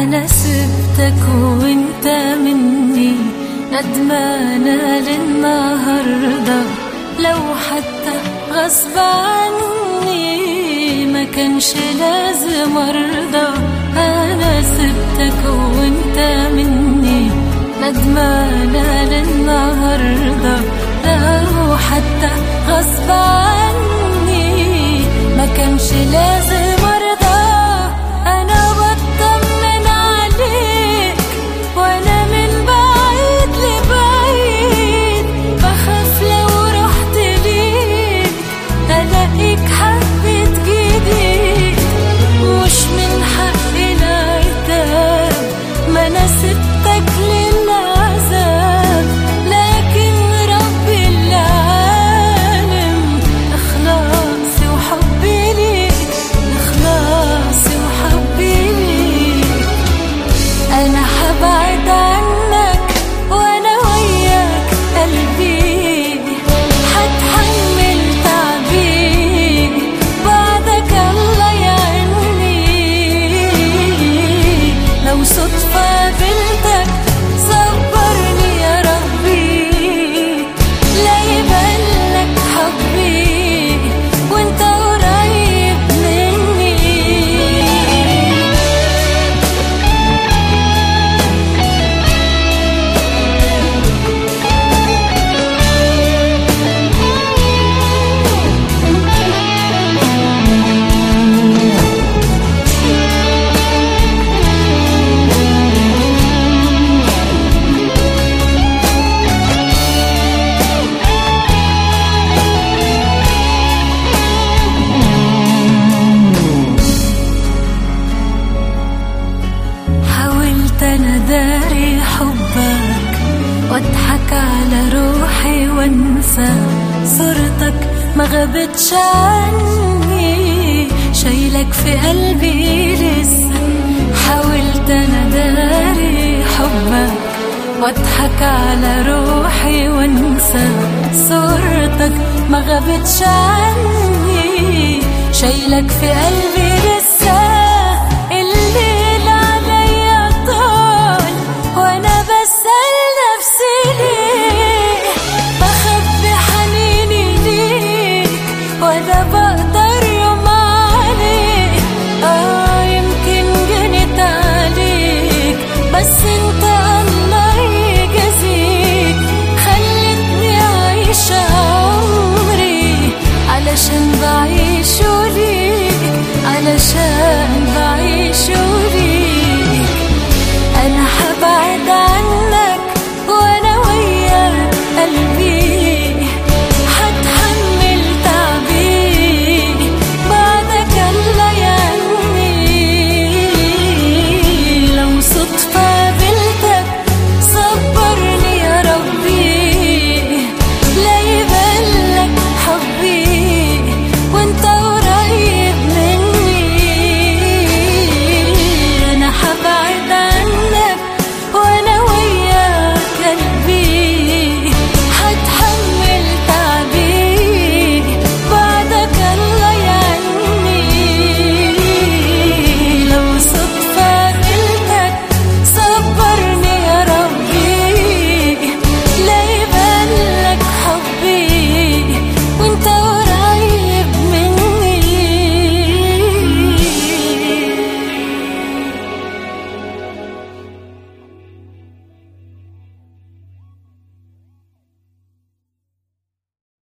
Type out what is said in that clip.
أنا سبتك وانت مني ندمانة للنهاردة لو حتى غصب عني ما كانش لازم أرضى أنا سبتك وانت مني ندمانة للنهاردة لو حتى غصب عني ما كانش لازم أرضى أنا بطمن عليك وأنا من بعيد لبعيد بخاف لو رحت ليك ألاقيك حبيت جديد مش من حقي العتاب ما أنا سبتك للعذاب لكن ربي العالم إخلاصي وحبي ليك إخلاصي وحبي ليك أنا حبعد عنك وأنا وياك قلبي حتحمل تعبي بعدك الله يعني لو صدفة قابلتك صبرني يا ربي لا يبلك حبي وانت قريب مني حاولت انا داري حبك واضحك على روحي وانسى صورتك ما غابتش عني شايلك في قلبي لسه حاولت انا داري حبك واضحك على روحي وانسى صورتك ما غابتش عني شايلك في قلبي لسه